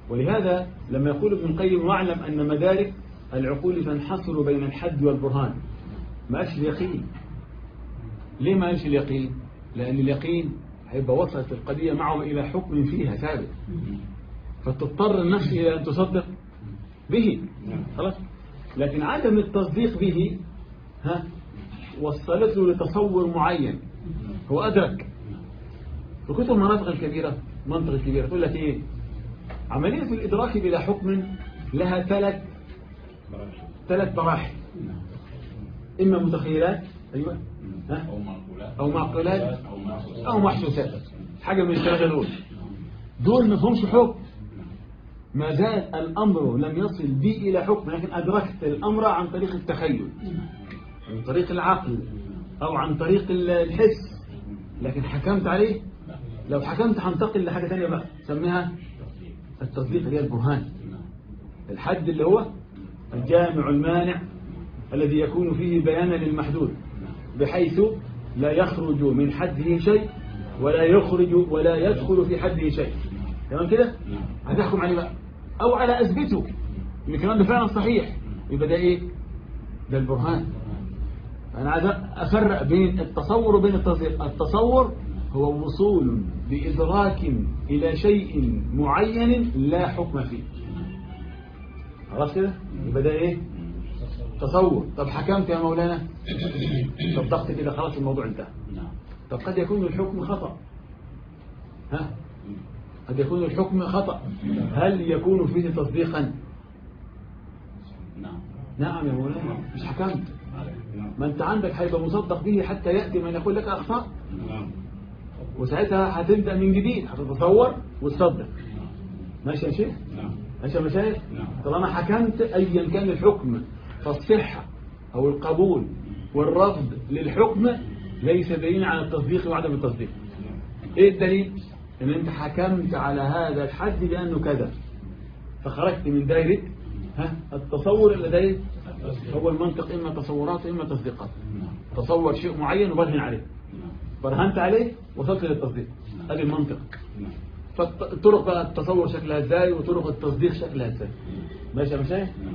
ولهذا لما يقول ابن القيم واعلم أن مدارك العقول تنحصر بين الحد والبرهان ما قالش اليقين ليه ما قالش اليقين لأن اليقين هيبقى وصلت القضية معه إلى حكم فيها ثابت فتضطر النفس إلى أن تصدق به خلاص لكن عدم التصديق به ها وصلت له لتصور معين هو أدرك في كتب المناطق الكبيرة منطق الكبيرة تقول لك إيه عملية الإدراك بلا حكم لها ثلاث ثلاث مراحل إما متخيلات أيوة ها؟ أو معقولات أو معقولات أو محسوسات أو محسوسات حاجة من الثلاثة دول دول ما فيهمش حكم ما زال الأمر لم يصل بي إلى حكم لكن أدركت الأمر عن طريق التخيل عن طريق العقل أو عن طريق الحس لكن حكمت عليه لو حكمت هنتقل لحاجة ثانية بقى سميها التصديق اللي هي البرهان الحد اللي هو الجامع المانع الذي يكون فيه بيانا للمحدود بحيث لا يخرج من حده شيء ولا يخرج ولا يدخل في حده شيء تمام كده هتحكم عليه بقى او على اثبته ان الكلام ده فعلا صحيح يبقى ده ايه ده البرهان انا عايز افرق بين التصور وبين التصديق التصور هو وصول بادراك الى شيء معين لا حكم فيه خلاص كده يبقى ده ايه تصور طب حكمت يا مولانا صدقت كده خلاص الموضوع انتهى نعم طب قد يكون الحكم خطأ ها قد يكون الحكم خطأ هل يكون فيه تصديقا نعم نعم يا مولانا مش حكمت ما انت عندك هيبقى مصدق به حتى يأتي من يقول لك أخطاء نعم وساعتها هتبدأ من جديد هتتصور وتصدق ماشي يا شيخ نعم ماشي يا مشايخ نعم. طالما حكمت أيا كان الحكم فالصحة أو القبول والرفض للحكم ليس دليل على التصديق وعدم التصديق ايه الدليل ان انت حكمت على هذا الحد بانه كذا فخرجت من دايره ها التصور الى دايره هو المنطق اما تصورات واما تصديقات تصور شيء معين وبرهن عليه نعم برهنت عليه وصلت للتصديق هذا المنطق نعم فالطرق بقى التصور شكلها ازاي وطرق التصديق شكلها ازاي ماشي يا مشايخ نعم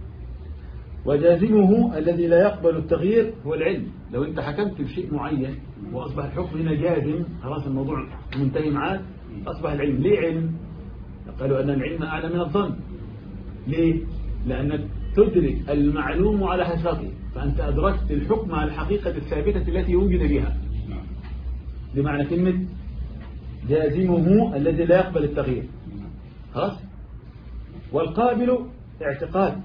وجازمه الذي لا يقبل التغيير هو العلم لو انت حكمت بشيء معين واصبح الحكم هنا جازم خلاص الموضوع منتهي معاك اصبح العلم ليه علم قالوا ان العلم اعلى من الظن ليه لانك تدرك المعلوم على حقيقته فانت ادركت الحكم على الحقيقه الثابته التي وجد بها نعم بمعنى كلمه جازمه الذي لا يقبل التغيير خلاص والقابل اعتقاد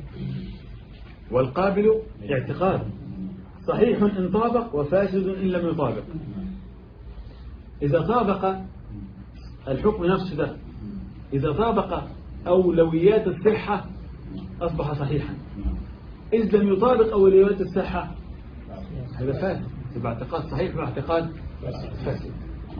والقابل اعتقاد صحيح إن طابق وفاسد إن لم يطابق إذا طابق الحكم نفسه ده إذا طابق أولويات الصحة أصبح صحيحا إذ لم يطابق أولويات الصحة هذا فاسد يبقى اعتقاد صحيح واعتقاد فاسد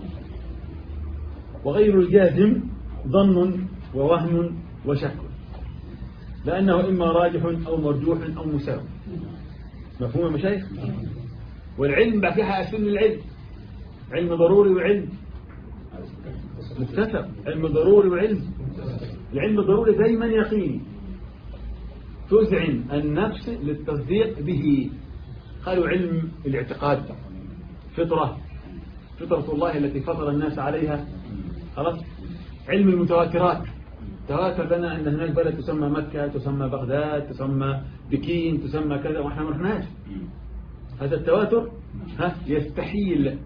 وغير الجازم ظن ووهم وشك لأنه إما راجح أو مرجوح أو مساوي مفهوم يا مشايخ والعلم بقى فيها أسن العلم علم ضروري وعلم مكتسب علم ضروري وعلم العلم الضروري دايما يقيني تذعن النفس للتصديق به قالوا علم الاعتقاد فطرة فطرة الله التي فطر الناس عليها خلاص علم المتواترات تواتر لنا أن هناك بلد تسمى مكة تسمى بغداد تسمى بكين تسمى كذا وإحنا ما رحناش هذا التواتر ها يستحيل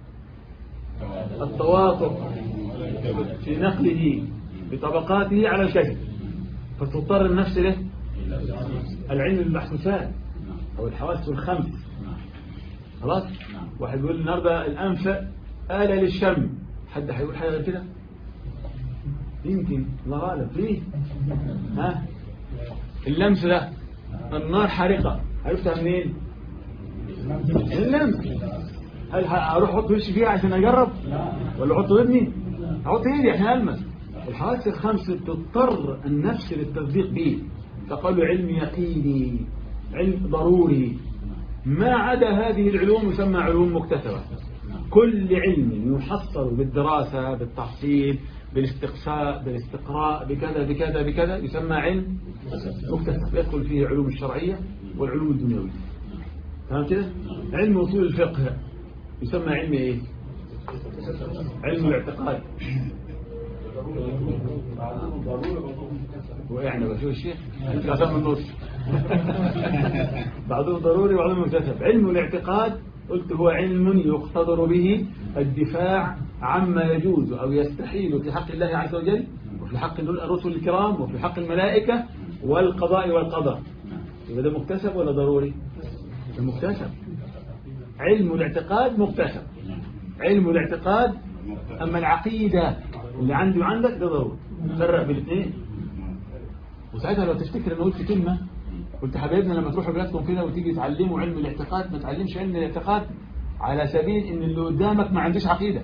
التواطؤ في نقله بطبقاته على الكذب فتضطر النفس له العلم بالمحسوسات أو الحواس الخمس خلاص واحد يقول النهارده الأنف آلة للشم حد هيقول حاجة غير كده يمكن الله أعلم ليه ها اللمس ده النار حارقة عرفتها منين اللمس هل هروح احط وشي فيها عشان اجرب ولا احط ودني احط ايدي عشان المس الحواس الخمس تضطر النفس للتصديق به فقالوا علم يقيني علم ضروري ما عدا هذه العلوم يسمى علوم مكتسبة كل علم يحصل بالدراسة بالتحصيل بالاستقصاء بالاستقراء بكذا بكذا بكذا يسمى علم مكتسب يدخل فيه علوم الشرعية والعلوم الدنيوية تمام كده علم أصول الفقه يسمى علم ايه علم الاعتقاد وقعنا بشوف الشيخ انت قسم من النص بعضهم ضروري وبعضهم مكتسب علم الاعتقاد قلت هو علم يقتضر به الدفاع عما يجوز أو يستحيل في حق الله عز وجل وفي حق الرسل الكرام وفي حق الملائكة والقضاء والقدر يبقى ده مكتسب ولا ضروري ده مكتسب علم الاعتقاد مكتسب علم الاعتقاد أما العقيدة اللي عندي وعندك ده ضروري فرق بالاثنين وساعتها لو تفتكر انا قلت كلمة قلت حبايبنا لما تروحوا بلادكم كده وتيجي تعلموا علم الاعتقاد ما تعلمش علم الاعتقاد على سبيل ان اللي قدامك ما عندوش عقيدة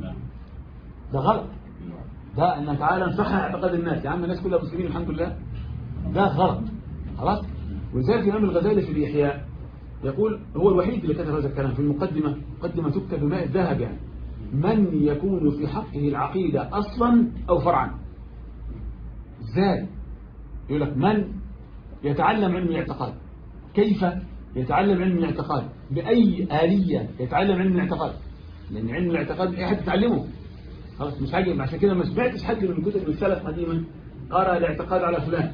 ده غلط ده ان تعالى نصحح اعتقاد الناس يا عم الناس كلها مسلمين الحمد لله ده غلط خلاص ولذلك الامام الغزالي في الاحياء يقول هو الوحيد اللي كتب هذا الكلام في المقدمة مقدمة تكتب بماء الذهب يعني من يكون في حقه العقيدة أصلا أو فرعا ازاي يقول لك من يتعلم علم الاعتقاد كيف يتعلم علم الاعتقاد بأي آلية يتعلم علم الاعتقاد لأن علم الاعتقاد أي حد يتعلمه خلاص مش حاجة عشان كده ما سمعتش حد من كتب السلف قديما قرأ الاعتقاد على فلان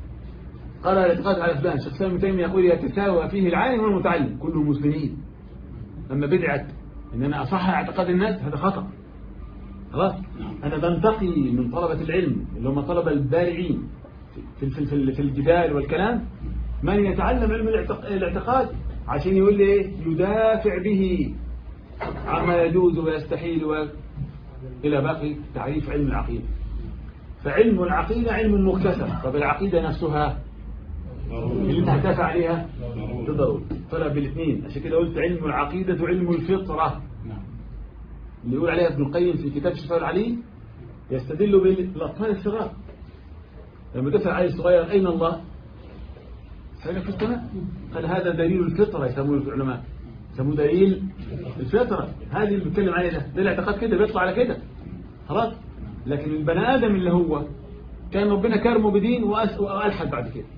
قرأ الاعتقاد على فلان شيخ سامي تيمية يقول يتساوى فيه العالم والمتعلم كلهم مسلمين أما بدعة إن أنا أصحح اعتقاد الناس هذا خطأ خلاص أنا بنتقي من طلبة العلم اللي هم طلبة البارعين في, في, في, في الجدال والكلام من يتعلم علم الاعتقاد عشان يقول لي ايه يدافع به عما يجوز ويستحيل و... إلى باقي تعريف علم العقيدة فعلم العقيدة علم مكتسب طب العقيدة نفسها اللي انت هتدافع عليها ده ضروري فرق بالاثنين عشان كده قلت علم العقيدة علم الفطرة اللي يقول عليها ابن القيم في كتاب شفاء العليم يستدل بالأطفال الصغار لما تسأل عيل صغير أين الله سألك في السماء قال هذا دليل الفطرة يسموه العلماء يسموه دليل الفطرة هذه اللي بيتكلم عليه ده ده الاعتقاد كده بيطلع على كده خلاص لكن البني آدم اللي هو كان ربنا كرمه بدين وألحد بعد كده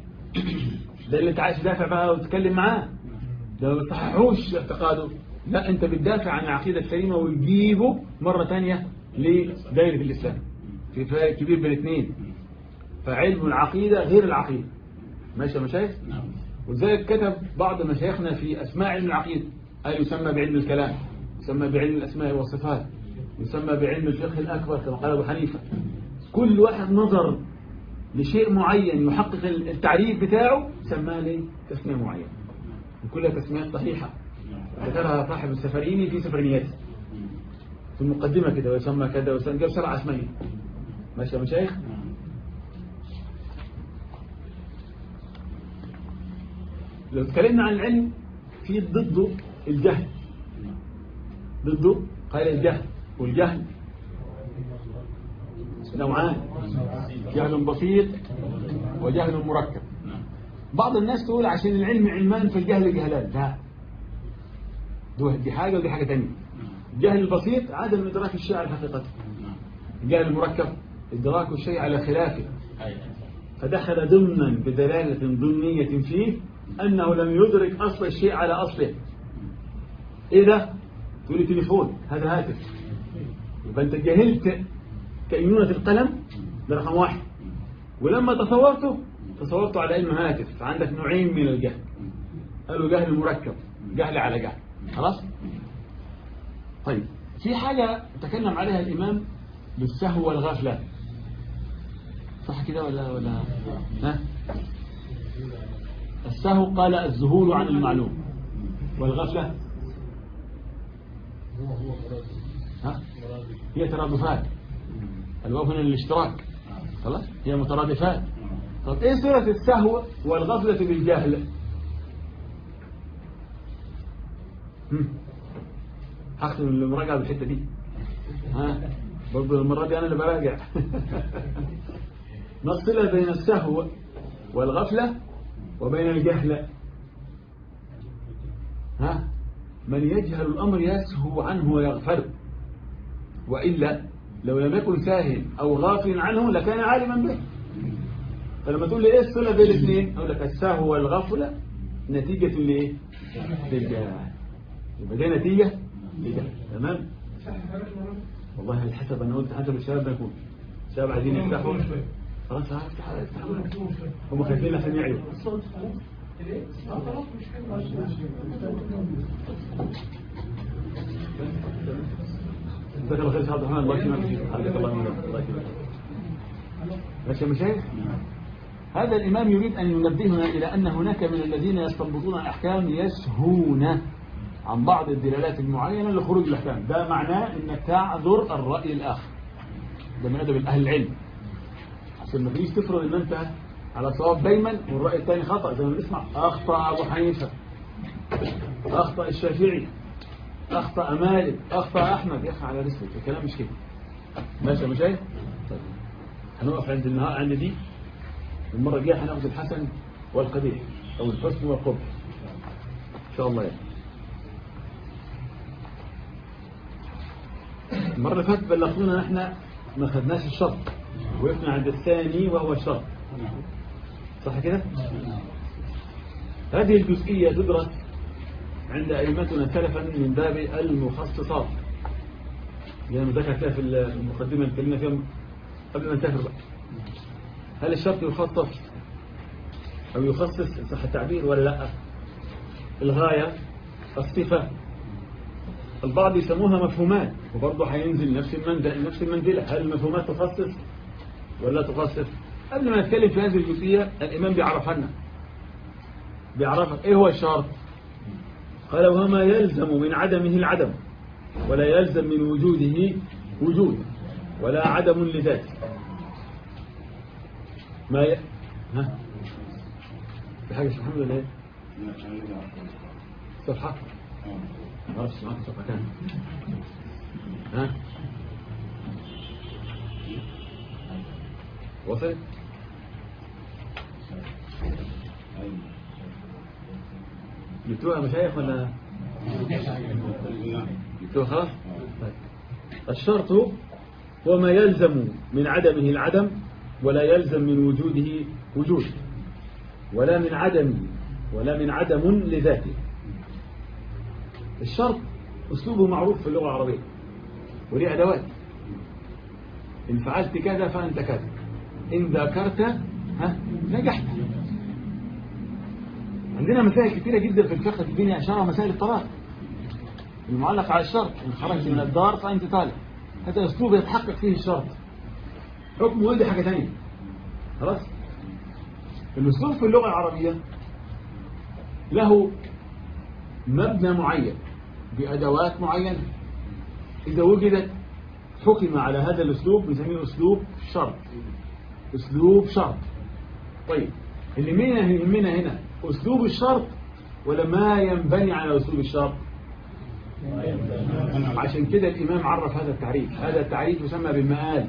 ده اللي انت عايز تدافع بقى وتتكلم معاه ده ما تصححوش اعتقاده لا انت بتدافع عن العقيدة السليمة وتجيبه مرة تانية لدائرة الإسلام في فرق كبير بين الاثنين فعلم العقيدة غير العقيدة ماشي يا مشايخ ولذلك كتب بعض مشايخنا في أسماء علم العقيدة قال يسمى بعلم الكلام يسمى بعلم الأسماء والصفات يسمى بعلم الفقه الأكبر كما قال أبو حنيفة كل واحد نظر لشيء معين يحقق التعريف بتاعه سماه ليه تسمية معينة وكلها تسميات صحيحة ذكرها صاحب السفريني في سفرينياته في المقدمة كده ويسمى كذا ويسمى جاب سبع أسماء ماشي يا مشايخ لو اتكلمنا عن العلم في ضده الجهل ضده قال الجهل والجهل نوعان جهل بسيط وجهل مركب بعض الناس تقول عشان العلم علمان فالجهل جهلان لا دي حاجة ودي حاجة تانية الجهل البسيط عدم إدراك الشيء على حقيقته الجهل المركب إدراك الشيء على خلافه فدخل ضمنا بدلالة ضمنية فيه أنه لم يدرك أصل الشيء على أصله إيه ده؟ تقول لي تليفون هذا هاتف يبقى أنت جهلت كأينونة القلم ده رقم واحد ولما تصورته تصورته على أنه هاتف فعندك نوعين من الجهل قالوا جهل مركب جهل على جهل خلاص طيب في حاجة تكلم عليها الإمام بالسهو والغفلة صح كده ولا ولا ها السهو قال الذهول عن المعلوم والغفلة ها هي ترادفات الواو هنا الاشتراك خلاص هي مترادفات طب ايه صورة السهو والغفلة بالجهل هختم المراجعة بالحتة دي ها برضه المرة دي أنا اللي براجع ما الصلة بين السهو والغفلة وبين الجهل ها من يجهل الأمر يسهو عنه ويغفله وإلا لو لم يكن ساهل أو غافل عنه لكان عالما به فلما تقول لي ايه الصلة بين الاثنين اقول لك السهو والغفلة نتيجة لايه للجهل يبقى ده نتيجة للجهل تمام والله على حسب انا قلت حسب الشباب ده يكون الشباب عايزين يفتحوا خلاص هفتح افتح هم خايفين عشان يعيوا جزاك الله خير يا عبد الرحمن الله يكرمك حياك الله من الله يكرمك ماشي يا مشايخ هذا الإمام يريد أن ينبهنا إلى أن هناك من الذين يستنبطون الأحكام يسهون عن بعض الدلالات المعينة لخروج الأحكام ده معناه أنك تعذر الرأي الآخر ده من أدب أهل العلم عشان ما تجيش تفرض أن أنت على صواب دايما والرأي الثاني خطأ زي ما بنسمع أخطأ أبو حنيفة أخطأ الشافعي أخطأ مالك أخطأ أحمد يا أخي على رسلك الكلام مش كده ماشي يا مشايخ طيب هنقف عند النهار عند دي المرة الجاية هناخد الحسن والقبيح أو الحسن والقبح إن شاء الله يعني المرة اللي فاتت بلغتونا ان احنا ما خدناش الشرط وقفنا عند الثاني وهو الشرط صح كده هذه الجزئية تدرس عند أئمتنا سلفا من باب المخصصات يعني ذكر فيها في المقدمة اللي اتكلمنا فيها قبل ما نسافر بقى هل الشرط يخصص أو يخصص صح التعبير ولا لا الغاية الصفة البعض يسموها مفهومات وبرضه هينزل نفس المنزل نفس المنزلة هل المفهومات تخصص ولا تخصص قبل ما نتكلم في هذه الجزئية الإمام بيعرفها لنا بيعرفك إيه هو الشرط قال وما يلزم من عدمه العدم ولا يلزم من وجوده وجود ولا عدم لذاته ما ي... ها في حاجة محمد ولا ايه صفحة ما اعرفش معاك صفحة كام ها وصلت جبتوها مشايخ ولا جبتوها خلاص طيب. الشرط هو ما يلزم من عدمه العدم ولا يلزم من وجوده وجود ولا من عدم ولا من عدم لذاته الشرط أسلوبه معروف في اللغة العربية وليه أدوات إن فعلت كذا فأنت كذا إن ذاكرت ها نجحت عندنا مسائل كثيرة جدا في الفقه في الدنيا أشارة مسائل الطلاق المعلق على الشرط إن خرجت من الدار فأنت طالق هذا أسلوب يتحقق فيه الشرط حكم ولدي حاجة ثانيه خلاص الأسلوب في اللغة العربية له مبنى معين بأدوات معينة إذا وجدت حكم على هذا الأسلوب نسميه أسلوب شرط أسلوب شرط طيب اللي منا يهمنا هنا أسلوب الشرط ولا ما ينبني على أسلوب الشرط عشان كده الإمام عرف هذا التعريف هذا التعريف يسمى بالمآل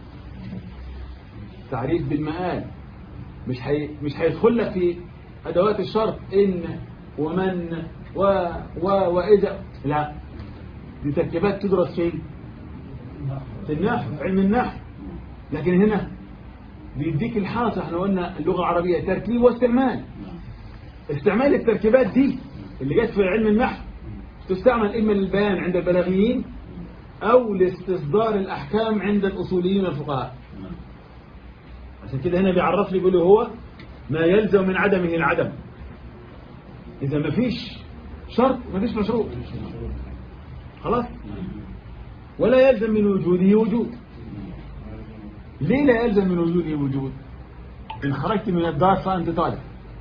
تعريف بالمآل مش حي... مش هيدخل لك في أدوات الشرط إن ومن و... و... وإذا لا دي تركيبات تدرس فين في النحو في علم النحو لكن هنا بيديك الحاصل احنا قلنا اللغة العربية تركيب واستعمال استعمال التركيبات دي اللي جت في علم النحو تستعمل إما للبيان عند البلاغيين أو لاستصدار الأحكام عند الأصوليين والفقهاء عشان كده هنا بيعرف لي يقول هو ما يلزم من عدمه العدم إذا ما فيش شرط ما فيش مشروط خلاص ولا يلزم من وجوده وجود ليه لا يلزم من وجوده وجود إن خرجت من الدار فأنت طالب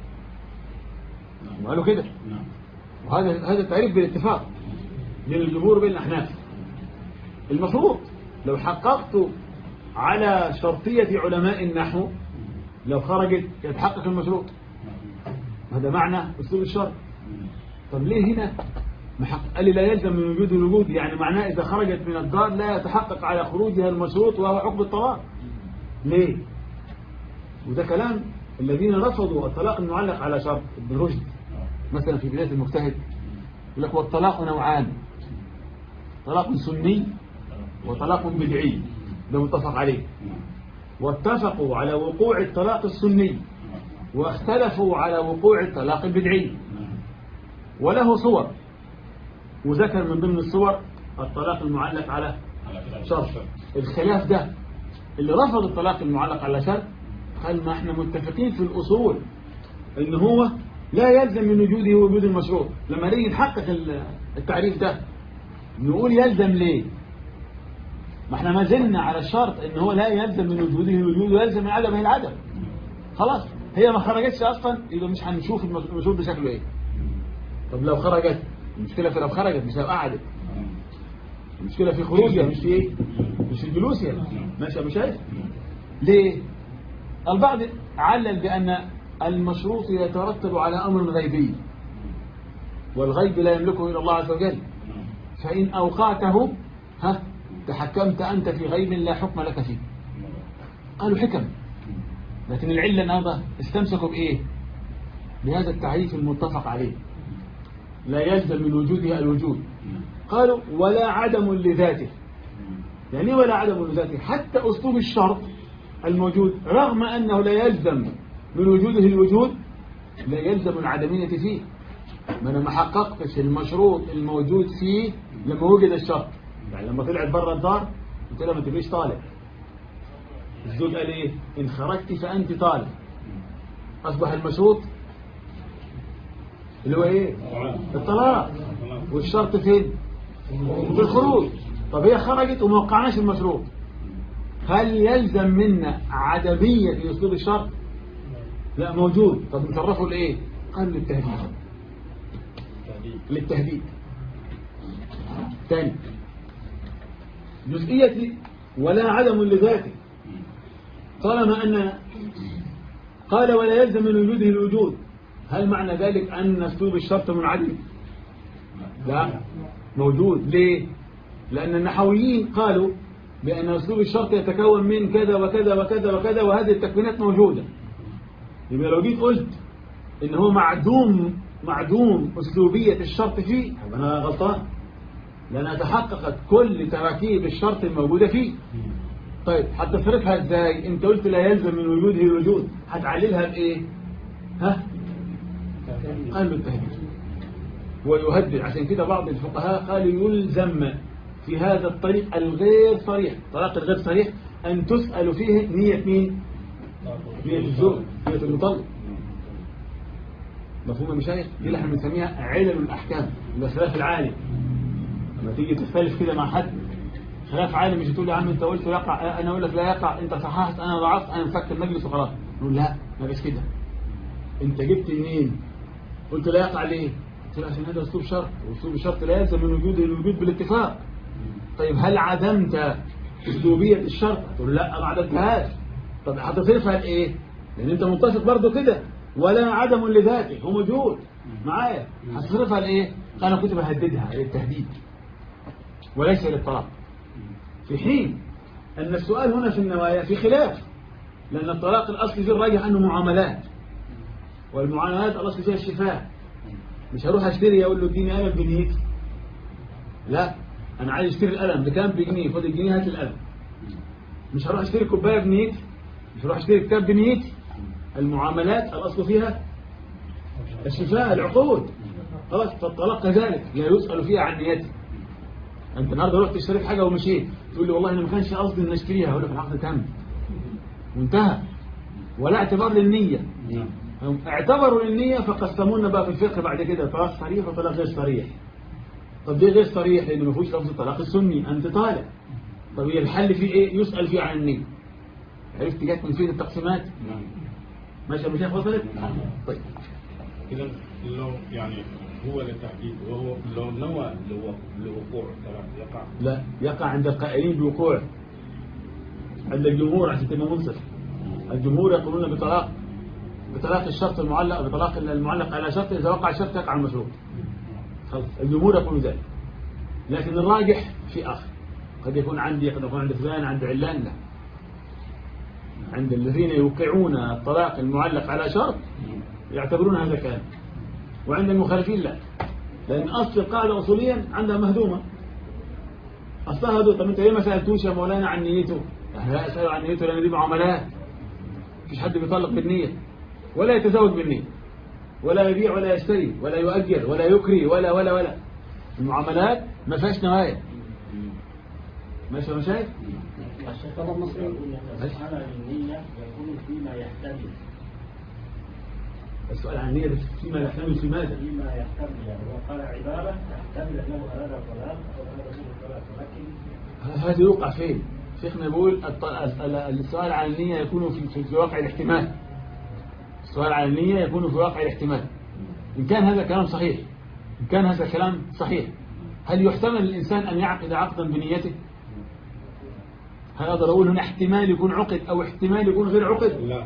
وقالوا كده وهذا هذا التعريف بالاتفاق بين الجمهور وبين الأحناف المفروض لو حققت على شرطية علماء النحو لو خرجت يتحقق المشروط هذا معنى أسلوب الشرط طب ليه هنا قال لي لا يلزم من وجود الوجود يعني معناه إذا خرجت من الدار لا يتحقق على خروجها المشروط وهو حكم الطلاق ليه وده كلام الذين رفضوا الطلاق المعلق على شرط ابن رشد مثلا في بداية المجتهد يقول لك والطلاق نوعان طلاق سني وطلاق بدعي ده متفق عليه واتفقوا على وقوع الطلاق السني واختلفوا على وقوع الطلاق البدعي وله صور وذكر من ضمن الصور الطلاق المعلق على شرط الخلاف ده اللي رفض الطلاق المعلق على شرط قال ما احنا متفقين في الأصول ان هو لا يلزم من وجوده وجود المشروط لما نيجي نحقق التعريف ده نقول يلزم ليه ما احنا ما زلنا على الشرط ان هو لا يلزم من وجوده الوجود ويلزم من عدمه العدم خلاص هي ما خرجتش اصلا يبقى مش هنشوف المشروط ده شكله ايه طب لو خرجت المشكله في لو خرجت مش لو قعدت المشكله في خروجها مش في ايه مش في جلوسها ماشي مش شايف ليه البعض علل بان المشروط يترتب على امر غيبي والغيب لا يملكه الا الله عز وجل فان اوقعته ها تحكمت أنت في غيب لا حكم لك فيه قالوا حكم لكن العلة النهارده استمسكوا بإيه بهذا التعريف المتفق عليه لا يلزم من وجودها الوجود قالوا ولا عدم لذاته يعني ولا عدم لذاته حتى أسلوب الشرط الموجود رغم أنه لا يلزم من وجوده الوجود لا يلزم العدمية فيه ما أنا ما حققتش المشروط الموجود فيه لما وجد الشرط يعني لما طلعت بره الدار قلت لها ما تبقيش طالع الزوج قال ايه ان خرجت فانت طالع اصبح المشروط اللي هو ايه الطلاق والشرط فين في الخروج طب هي خرجت وما وقعناش المشروط هل يلزم منا عدمية في اسلوب الشرط لا موجود طب نصرفه لايه قال للتهديد للتهديد ثاني جزئية ولا عدم لذاته طالما أن قال ولا يلزم من وجوده الوجود هل معنى ذلك أن أسلوب الشرط منعدم لا موجود ليه لأن النحويين قالوا بأن أسلوب الشرط يتكون من كذا وكذا وكذا وكذا وهذه التكوينات موجودة يبقى لو جيت قلت إن هو معدوم معدوم أسلوبية الشرط فيه أنا غلطان لأنها تحققت كل تراكيب الشرط الموجودة فيه طيب هتصرفها ازاي انت قلت لا يلزم من وجوده الوجود هتعللها بايه ها قالوا التهديد ويهدد عشان كده بعض الفقهاء قالوا يلزم في هذا الطريق الغير صريح طلاق الغير صريح أن تسأل فيه نية مين نية الزوج نية المطلق مفهوم يا مشايخ دي اللي احنا بنسميها علل الأحكام الخلاف العالي لما تيجي تختلف كده مع حد خلاف عالي مش تقول يا عم انت قلت يقع انا اقول لك لا يقع انت صححت انا ضعفت انا مفك المجلس وخلاص نقول لا ما بس كده انت جبت منين قلت لا يقع ليه قلت له عشان هذا اسلوب شرط واسلوب الشرط لا يلزم من وجود الوجود بالاتفاق طيب هل عدمت اسلوبيه الشرط تقول لا ما عدمتهاش طب هتصرفها لايه لان انت متفق برضه كده ولا عدم لذاته هو موجود معايا هتصرفها لايه انا كنت بهددها للتهديد وليس للطلاق في حين أن السؤال هنا في النوايا في خلاف لأن الطلاق الأصل فيه الراجح أنه معاملات والمعاملات الأصل فيها الشفاء مش هروح أشتري أقول له اديني قلم بجنيه لا أنا عايز أشتري القلم بكام بجنيه خد الجنيه هات القلم مش هروح أشتري كوباية بنيت مش هروح أشتري كتاب بنيت المعاملات الأصل فيها الشفاء العقود خلاص فالطلاق كذلك لا يسأل فيها عن نيته انت النهارده رحت اشتريت حاجه ومشيت تقول لي والله انا ما كانش قصدي ان اشتريها اقول لك العقد تم وانتهى ولا اعتبار للنيه اعتبروا للنيه فقسمونا بقى في الفقه بعد كده طلاق صريح وطلاق غير صريح طب ليه غير صريح لان ما فيهوش لفظ الطلاق السني انت طالع طب هي الحل فيه ايه يسال فيه عن النيه عرفت جت من فين التقسيمات ماشي يا شيخ وصلت طيب اذا لو يعني هو للتحديد وهو لو نوى لوقوع الطلاق يقع لا يقع عند القائلين بوقوع عند الجمهور عشان تبقى منصف الجمهور يقولون بطلاق بطلاق الشرط المعلق بطلاق المعلق على شرط إذا وقع الشرط يقع المشروط خلاص الجمهور يقول ذلك لكن الراجح في آخر قد يكون عندي قد يكون عند فلان عند علان لا عند الذين يوقعون الطلاق المعلق على شرط يعتبرون هذا كلام وعند المخالفين لا لأن أصل القاعدة أصوليا عندها مهدومة أصلها هدوء طب أنت ليه ما سألتوش يا مولانا عن نيته احنا لا يسألوا عن نيته لأن دي معاملات مفيش حد بيطلق بالنية ولا يتزوج بالنية ولا يبيع ولا يشتري ولا يؤجر ولا يكري ولا ولا ولا المعاملات ما فيهاش نوايا ماشي يا مشايخ الشيخ طلب مصري يقول السؤال عن النية يكون فيما يحتمل السؤال عن النية بس فيما يحتمل في ماذا فيما يحتمل يعني هو قال عبارة تحتمل أنه أراد الطلاق أو أراد منه الطلاق ولكن هذا يوقع فين شيخنا يقول الط- ال- ال- السؤال عن النية يكون في, في, في واقع الاحتمال السؤال عن النية يكون في واقع الاحتمال إن كان هذا كلام صحيح إن كان هذا كلام صحيح هل يحتمل الإنسان أن يعقد عقدا بنيته هل أقدر أقول هنا احتمال يكون عقد أو احتمال يكون غير عقد لا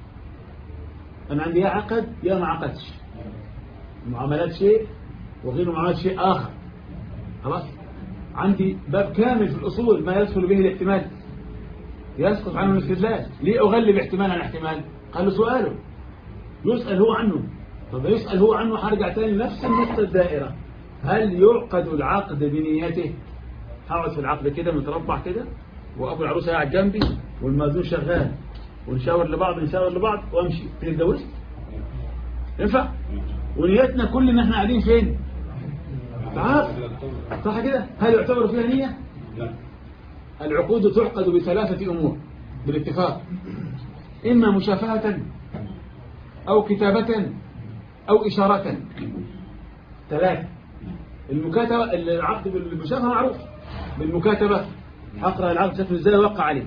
أنا عندي يا عقد يا ما عقدش المعاملات شيء وغير المعاملات شيء آخر خلاص عندي باب كامل في الأصول ما يدخل به الاحتمال يسقط عنه الاستدلال ليه أغلب احتمال عن احتمال قال له سؤاله يسأل هو عنه طب يسأل هو عنه هرجع تاني نفس النقطة الدائرة هل يعقد العقد بنيته هقعد في العقد كده متربع كده وابو العروسه قاعد جنبي والمأذون شغال ونشاور لبعض نشاور لبعض وامشي تتجوزت ينفع ونيتنا كل ان احنا قاعدين فين تعال صح كده هل يعتبر فيها نية لا العقود تعقد بثلاثة أمور بالاتفاق إما مشافهة أو كتابة أو إشارة ثلاثة المكاتبة العقد بالمشافهة معروف بالمكاتبة أقرأ العقد شكله إزاي وقع عليه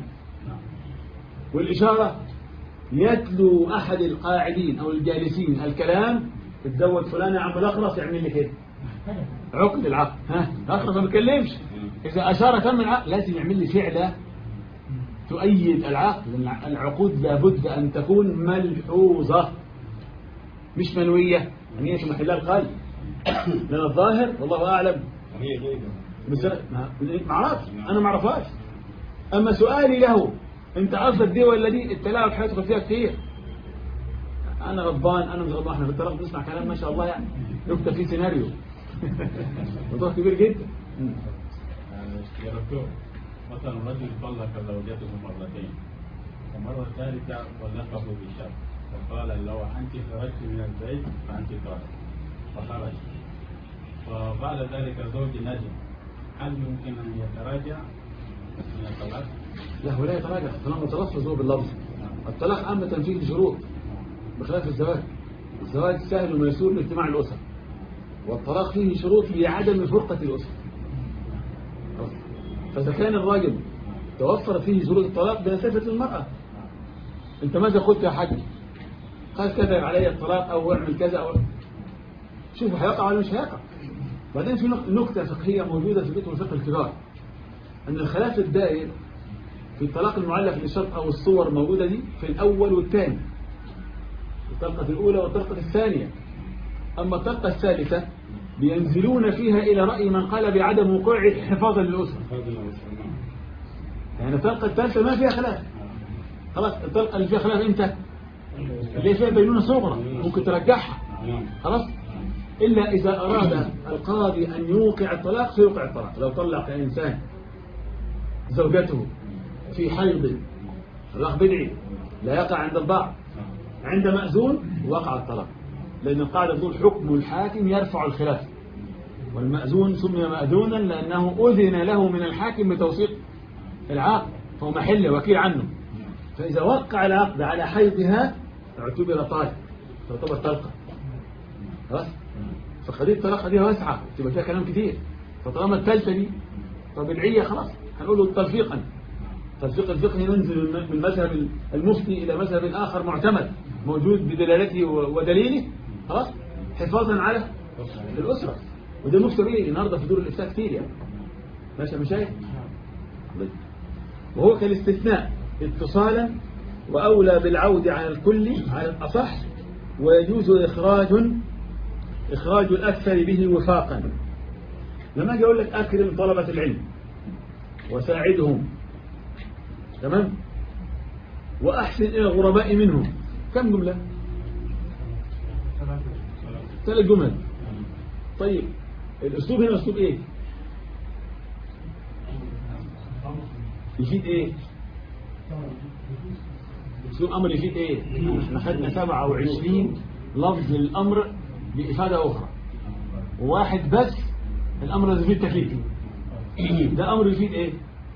والإشارة يتلو أحد القاعدين أو الجالسين الكلام تتزوج فلان يا عم الأخرس يعمل لي كده عقد العقد ها الأخرس ما بيتكلمش إذا أشار تم العقد لازم يعمل لي فعلة تؤيد العقد لأن العقود لابد أن تكون ملحوظة مش منوية نية محلها القلب لأن الظاهر والله أعلم هي جيدة بس ما ما اعرفش انا ما اعرفهاش اما سؤالي له انت قصدك دي ولا دي التلاعب هيدخل فيها كتير انا غضبان انا مش غضبان احنا في الطلاق بنسمع كلام ما شاء الله يعني يكتب فيه سيناريو موضوع كبير جدا يا دكتور مثلا رجل طلق زوجته مرتين ومرة ثالثة طلقه بالشر فقال لو أنت خرجت من البيت فأنت طالق فخرج فبعد ذلك الزوج ندم هل يمكن أن يتراجع من الطلاق؟ لا ولا يتراجع طالما تلفظ هو باللفظ الطلاق عامة فيه شروط بخلاف الزواج الزواج سهل وميسور لاجتماع الأسر والطلاق فيه شروط لعدم فرقة الأسر فإذا كان الراجل توفر فيه شروط الطلاق بنسبة المرأة أنت ماذا قلت يا حاج قال كذا علي الطلاق أو اعمل كذا أو شوف هيقع ولا مش هيقع بعدين في نق- نكتة فقهية موجودة في كتب الفقه الكبار أن الخلاف الدائر في الطلاق المعلق بالشرط أو الصور موجودة دي في الأول والثاني الطلقة الأولى والطلقة الثانية أما الطلقة الثالثة بينزلون فيها إلى رأي من قال بعدم وقوع حفاظا للأسرة هذا المسلم يعني الطلقة الثالثة ما فيها خلاف خلاص الطلقة اللي فيها خلاف إمتى اللي فيها بينونة صغرى ممكن ترجعها نعم خلاص إلا إذا أراد القاضي أن يوقع الطلاق فيوقع الطلاق لو طلق إنسان زوجته في حيض طلاق بدعي لا يقع عند البعض عند مأذون وقع الطلاق لأن القاعدة تقول حكم الحاكم يرفع الخلاف والمأذون سمي مأذونا لأنه أذن له من الحاكم بتوثيق العقد فهو محل وكيل عنه فإذا وقع العقد على حيضها اعتبر طالق تعتبر طلقة خلاص فقضية الطلاق دي واسعة تبقى فيها كلام كتير فطالما الثالثة دي طبيعية خلاص هنقول له تلفيقا تلفيق الفقه ننزل من من مذهب المفتي إلى مذهب آخر معتمد موجود بدلالته و- ودليله خلاص حفاظا على الأسرة وده مفتى به النهارده في دور الإفتاء كتير يعني ماشي يا مشايخ وهو كالاستثناء اتصالا وأولى بالعود على الكل على الأصح ويجوز إخراج إخراج الأكثر به وفاقا لما أجي أقول لك أكرم طلبة العلم وساعدهم تمام وأحسن إلى الغرباء منهم كم جملة ثلاث جمل طيب الأسلوب هنا أسلوب إيه يفيد إيه اسلوب امر يفيد ايه احنا خدنا 27 لفظ للامر بافاده اخرى وواحد بس الامر اللي يفيد تكليف ده امر يفيد ايه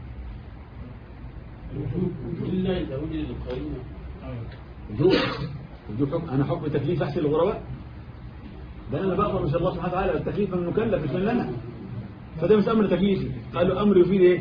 إلا إذا وجد القرينة وجوب وجوب حكم انا حكم تكليف احسن للغرباء ده انا بقبل ان شاء الله سبحانه وتعالى التكليف من المكلف مش من لنا فده مش امر تكليفي قالوا امر يفيد ايه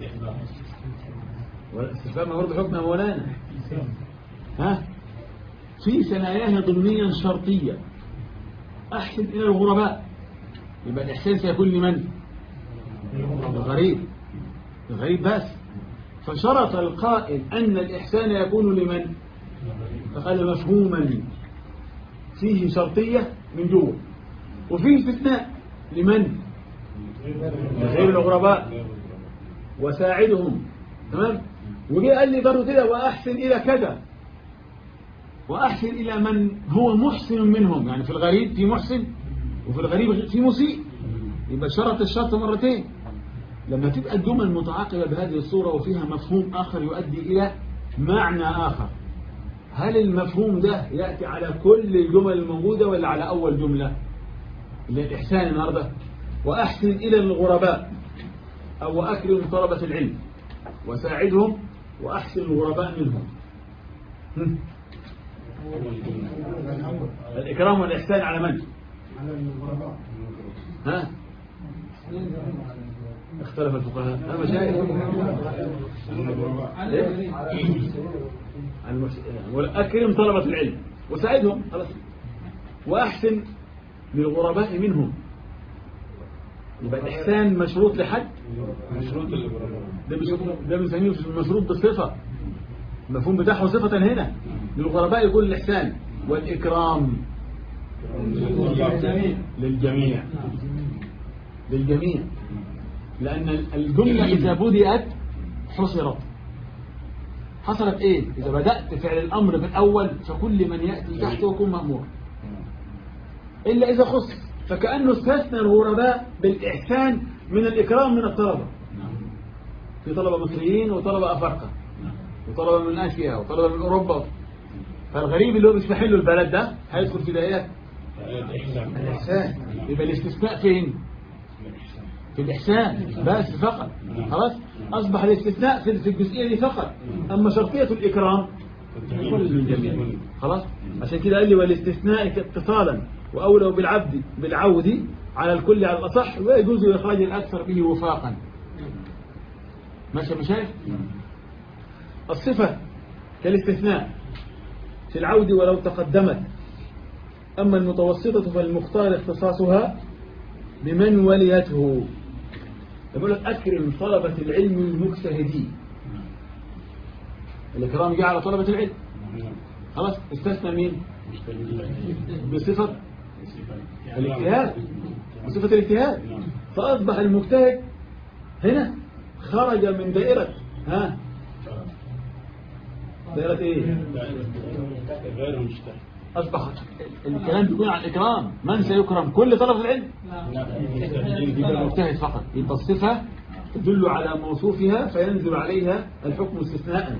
والاستفهام برضه حكم يا مولانا ها في ثناياها ضمنيا شرطية أحسن إلى الغرباء يبقى الإحسان سيكون لمن؟ للغريب الغريب بس فشرط القائل أن الإحسان يكون لمن؟ فقال مفهوما فيه شرطية من جوه وفيه استثناء لمن؟ لغير الغرباء وساعدهم تمام وجي قال لي برضه كده وأحسن إلى كذا وأحسن إلى من هو محسن منهم يعني في الغريب في محسن وفي الغريب في مسيء يبقى شرط الشرط مرتين لما تبقى الجمل متعاقبة بهذه الصورة وفيها مفهوم آخر يؤدي إلى معنى آخر هل المفهوم ده يأتي على كل الجمل الموجودة ولا على أول جملة اللي الإحسان النهاردة وأحسن إلى الغرباء أو أكرم طلبة العلم وساعدهم وأحسن الغرباء منهم هم. الإكرام والإحسان على من؟ ها؟ اختلف الفقهاء ها مشايخ إيه؟ عن المس- وأكرم طلبة العلم وساعدهم خلاص وأحسن للغرباء منهم يبقى الإحسان مشروط لحد مشروط الغرباء ده مش ده بنسميه مشروط بالصفة المفهوم بتاعه صفة هنا للغرباء يقول الإحسان والإكرام للجميع للجميع لأن الجملة إذا بدأت حصرت حصلت إيه إذا بدأت فعل الأمر في الأول فكل من يأتي تحته يكون مأمور إلا إذا خص فكأنه استثنى الغرباء بالإحسان من الإكرام من الطلبة في طلبة مصريين وطلبة أفارقة وطلبة من آسيا وطلبة من أوروبا فالغريب اللي هو مش محله البلد ده هيدخل في دائرة الإحسان يبقى الاستثناء فين؟ في الإحسان بس فقط خلاص أصبح الاستثناء في في الجزئية دي فقط أما شرطية الإكرام كل الجميع خلاص عشان كده قال لي والاستثناء اتصالا وأولى بالعبد بالعود على الكل على الأصح ويجوز إخراج الأكثر به وفاقا ماشي يا مشايخ الصفة كالاستثناء في العود ولو تقدمت أما المتوسطة فالمختار اختصاصها بمن وليته يقول لك أكرم طلبة العلم المجتهدين الإكرام جاء على طلبة العلم خلاص استثنى مين بصفة الاجتهاد بصفة الاجتهاد فأصبح المجتهد هنا خرج من دائرة ها دائرة ايه غير مجتهد أصبح الكلام بيكون عن الإكرام من سيكرم كل طلب العلم يبقى المجتهد فقط يبقى الصفة تدل على موصوفها فينزل عليها الحكم استثناء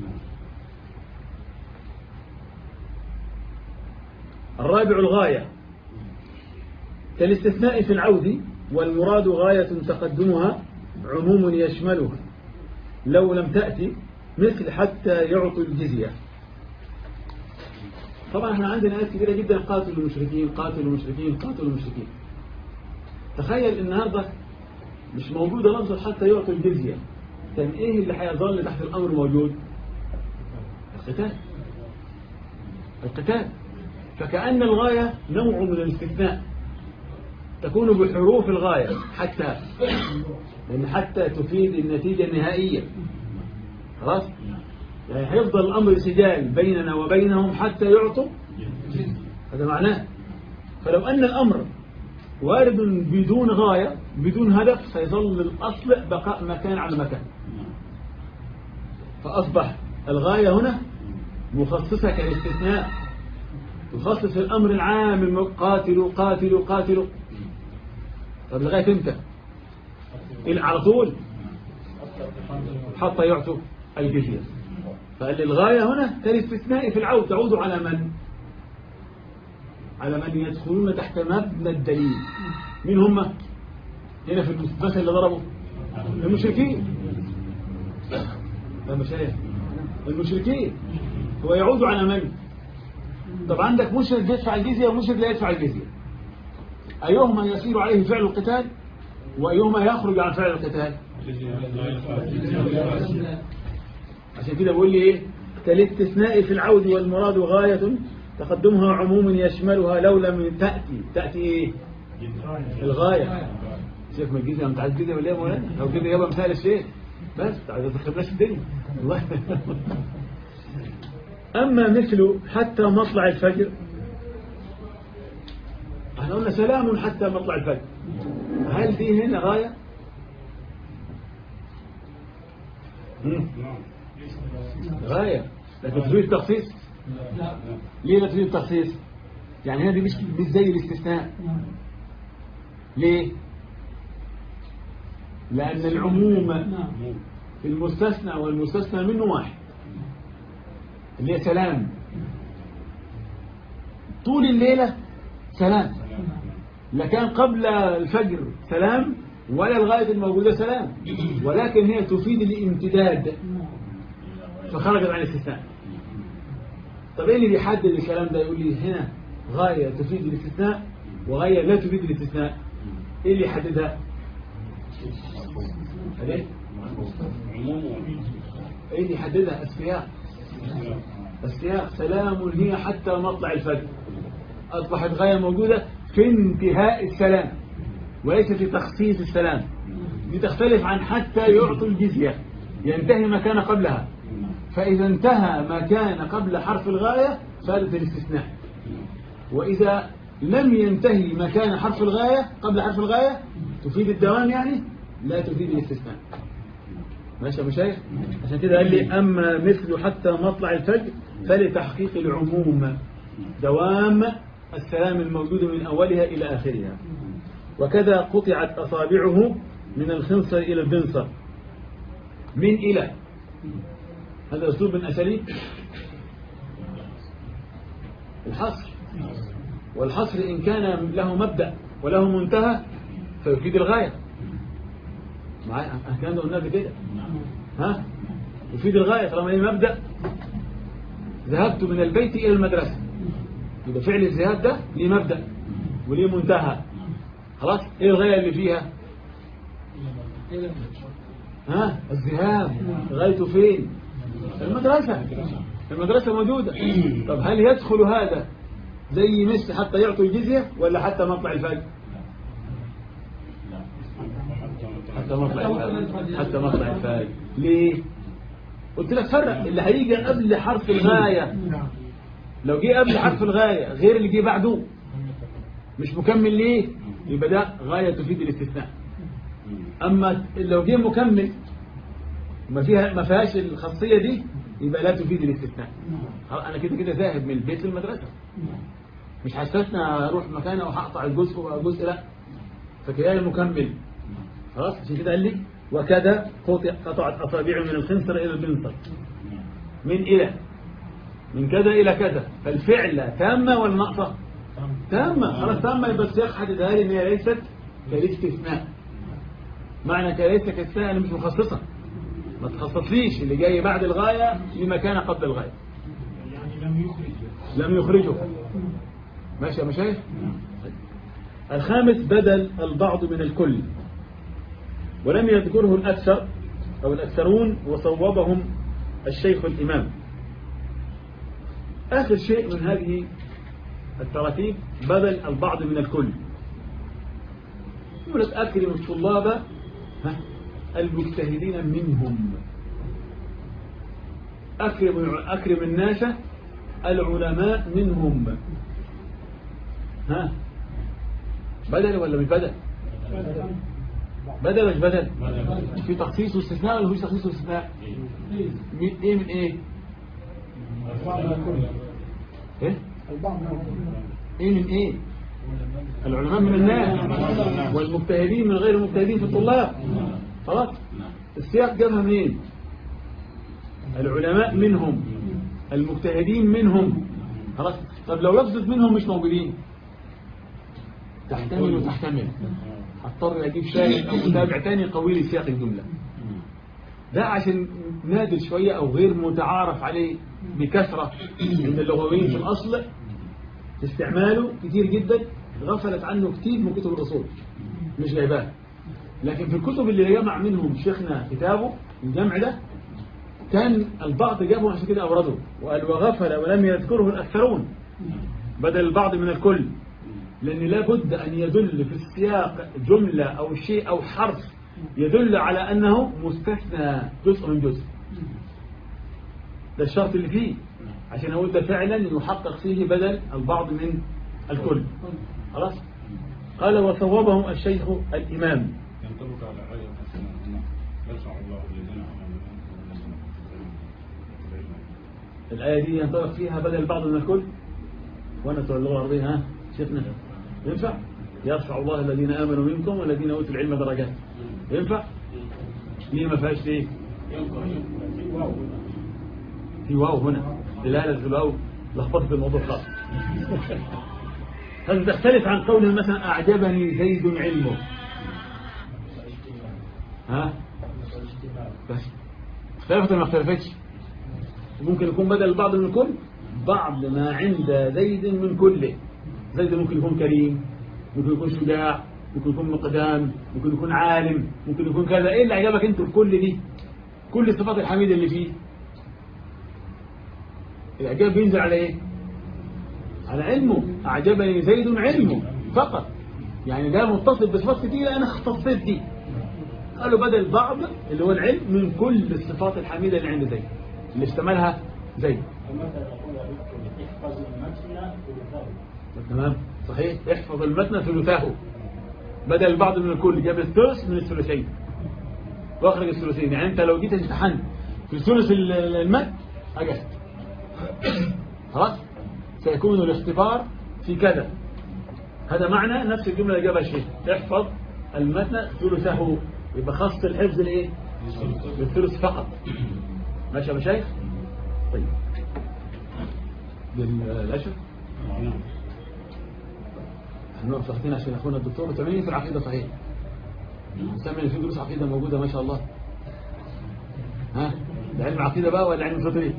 الرابع الغاية كالاستثناء في العود والمراد غاية تقدمها عموم يشملها لو لم تأتي مثل حتى يعطوا الجزية طبعا احنا عندنا آيات كبيرة جدا قاتلوا المشركين قاتلوا المشركين قاتلوا المشركين تخيل النهاردة مش موجودة لفظة حتى يعطوا الجزية كان ايه اللي هيظل تحت الامر موجود القتال القتال فكأن الغاية نوع من الاستثناء تكون بحروف الغاية حتى لأن حتى تفيد النتيجة النهائية خلاص يعني هيفضل الأمر سجال بيننا وبينهم حتى يعطوا هذا معناه فلو أن الأمر وارد بدون غاية بدون هدف سيظل الأصل بقاء مكان على مكان فأصبح الغاية هنا مخصصة كالاستثناء تخصص الأمر العام الم- قاتلوا قاتلوا قاتلوا طب لغاية امتى إلى على طول حتى يعطوا الجزية فالغاية هنا كالاستثناء في العود تعود على من على من يدخلون تحت مبنى الدليل مين هم هنا في المثل اللي ضربه المشركين لا مشايخ المشركين هو يعود على من طب عندك مشرك يدفع الجزية ومشرك لا يدفع الجزية أيهما يسير عليه فعل القتال وأيهما يخرج عن فعل القتال عشان كده بقول لي ايه كالاستثناء في العود والمراد غاية تقدمها عموم يشملها لو لم تأتي تأتي ايه الغاية شيخ ما تجيزي انت عايز كده ولا ايه يا مولانا او كده يابا مثال الشيء بس عايز تخربناش الدنيا الله اما مثل حتى مطلع الفجر احنا قلنا سلام حتى مطلع الفجر هل دي هنا غاية مم. غاية لكن تريد التخصيص ليه لا تريد التخصيص يعني هذه مش مش زي الاستثناء ليه لأن العموم في المستثنى والمستثنى منه واحد اللي هي سلام طول الليلة سلام لا كان قبل الفجر سلام ولا الغاية الموجودة سلام ولكن هي تفيد الامتداد فخرجت عن الاستثناء طب ايه اللي بيحدد الكلام ده يقول لي هنا غاية تفيد الاستثناء وغاية لا تفيد الاستثناء ايه اللي يحددها ايه عموم ايه اللي يحددها السياق السياق سلام هي حتى مطلع الفجر أصبحت غاية موجودة في انتهاء السلام وليس في تخصيص السلام دي تختلف عن حتى يعطوا الجزية ينتهي ما كان قبلها فإذا انتهى ما كان قبل حرف الغاية فادت الاستثناء وإذا لم ينتهي ما كان حرف الغاية قبل حرف الغاية تفيد الدوام يعني لا تفيد الاستثناء ماشي يا مشايخ عشان كده قال لي أما مثل حتى مطلع الفجر فلتحقيق العموم دوام السلام الموجود من أولها إلى آخرها وكذا قطعت أصابعه من الخنصر إلى البنصر من إلى هذا أسلوب من أساليب الحصر والحصر إن كان له مبدأ وله منتهى فيفيد الغاية معايا الكلام ده قلناه قبل كده ها يفيد الغاية طالما ليه مبدأ ذهبت من البيت إلى المدرسة يبقى فعل الذهاب ده ليه مبدأ وليه منتهى خلاص ايه الغاية اللي فيها ها الذهاب غايته فين المدرسة المدرسة موجودة طب هل يدخل هذا زي ميسي حتى يعطوا الجزية ولا حتى مطلع الفجر حتى مطلع الفجر حتى مطلع الفجر ليه قلت لك فرق اللي هيجي قبل حرف الغاية لو جه قبل حرف الغاية غير اللي جه بعده مش مكمل ليه يبقى ده غاية تفيد الاستثناء أما لو جه مكمل ما فيها ما فيهاش الخاصية دي يبقى لا تفيد الاستثناء خلاص أنا كده كده ذاهب من البيت للمدرسة مش هستثنى أروح مكانه وهقطع الجزء وجزء لا فكده مكمل خلاص عشان كده قال لي وكذا قطع قطعت أصابعه من الخنصر إلى البنصر من إلى من كذا إلى كذا فالفعل تامة ولا ناقصة تامة خلاص تامة يبقى السياق حددها لي إن هي ليست كالاستثناء معنى كليس كالاستثناء أنا مش مخصصة ما تخصصليش اللي جاي بعد الغاية لما كان قبل الغاية لم يخرجه ماشي يا مشايخ الخامس بدل البعض من الكل ولم يذكره الأكثر أو الأكثرون وصوبهم الشيخ الإمام آخر شيء من هذه التراتيب بدل البعض من الكل يقول لك أكرم الطلاب ها، المجتهدين منهم أكرم, أكرم الناس العلماء منهم ها بدل ولا مش بدل بدل مش بدل في تخصيص واستثناء ولا مفيش تخصيص واستثناء من ايه من ايه ايه ايه من ايه العلماء من الناس والمجتهدين من غير المجتهدين في الطلاب خلاص السياق جابها منين العلماء منهم المجتهدين منهم خلاص طب لو لفظت منهم مش موجودين تحتمل وتحتمل هضطر اجيب شاهد او متابع تاني قوي لي سياق الجمله ده عشان نادر شويه او غير متعارف عليه بكثره عند اللغويين في الاصل في استعماله كتير جدا غفلت عنه كتير من كتب الاصول مش جايباه لكن في الكتب اللي جمع منهم شيخنا كتابه الجمع ده كان البعض جابه عشان كده أورده وقال وغفل ولم يذكره الأكثرون بدل البعض من الكل لأن لا بد أن يدل في السياق جملة أو شيء أو حرف يدل على أنه مستثنى جزء من جزء ده الشرط اللي فيه عشان أقول ده فعلا يحقق فيه بدل البعض من الكل خلاص قال وصوبهم الشيخ الإمام ينطبق على آية حسنة أن يرفع الله الذين آمنوا منكم والذين أوتوا الآية دي ينطبق فيها بدل البعض من الكل وانا بتوع اللغة العربية ها شفنا ينفع يرفع الله الذين آمنوا منكم والذين أوتوا العلم درجات ينفع ليه ما فيهاش ليه في واو هنا دلالة في الواو لخبطت الموضوع خالص هذا تختلف عن قوله مثلا أعجبني زيد علمه ها بس اختلفت ولا ما اختلفتش ممكن يكون بدل البعض من الكل بعض ما عند زيد من كله زيد ممكن يكون كريم ممكن يكون شجاع ممكن يكون مقدام ممكن يكون عالم ممكن يكون كذا ايه اللي عجبك انت الكل دي كل الصفات الحميدة اللي فيه الاعجاب بينزل على ايه على علمه اعجبني زيد علمه فقط يعني ده متصل بصفات كتيرة انا اختصيت دي قالوا بدل بعض اللي هو العلم من كل الصفات الحميدة اللي عند زيد اللي اشتملها زيد ومثلا نقول لكم احفظ المتن ثلثه تمام صحيح احفظ المتن ثلثاه بدل البعض من الكل جاب الثلث من الثلثين واخرج الثلثين يعني انت لو جيت امتحنت في ثلث ال- المتن اجزت خلاص سيكون الاختبار في كذا هذا معنى نفس الجمله اللي جابها الشيخ احفظ المتن ثلثه يبقى خاص الحفظ الايه بالثلث فقط ماشي يا مشايخ طيب بالاشر هنقف ساعتين عشان اخونا الدكتور وتمرين في العقيده صحيح سامع إن في دروس عقيده موجوده ما شاء الله ها ده علم عقيده بقى ولا علم فطري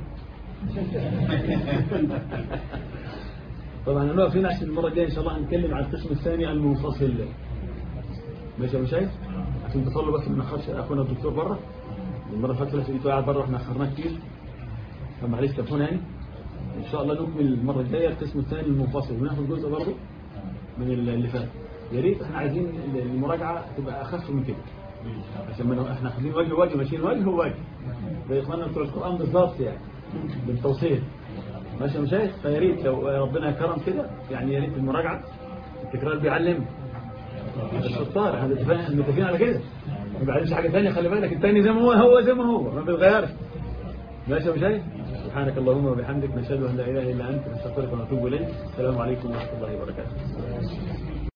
طبعا هنقف هنا عشان المره الجايه ان شاء الله هنتكلم عن القسم الثاني المنفصل ماشي يا مشايخ عشان تصلوا بس ما ناخرش اخونا الدكتور بره المره اللي فاتت لقيته قاعد بره واحنا اخرناه كتير فمعلش تليفون يعني ان شاء الله نكمل المره الجايه القسم الثاني المنفصل وناخد جزء برضه من اللي فات يا ريت احنا عايزين المراجعه تبقى اخف من كده عشان ما احنا اخذين وجه وجه ماشيين وجه ووجه زي اخواننا بتوع القران بالظبط يعني بالتوصيل ماشي يا مشايخ فيا ريت لو ربنا كرم كده يعني يا ريت المراجعه التكرار بيعلم الشطار احنا متفقين متفقين على كده ما بيعلمش حاجه ثانيه خلي بالك الثاني زي ما هو هو زي ما هو ما بيتغيرش ماشي يا مشايخ سبحانك اللهم وبحمدك نشهد ان لا اله الا انت نستغفرك ونتوب اليك السلام عليكم ورحمه الله وبركاته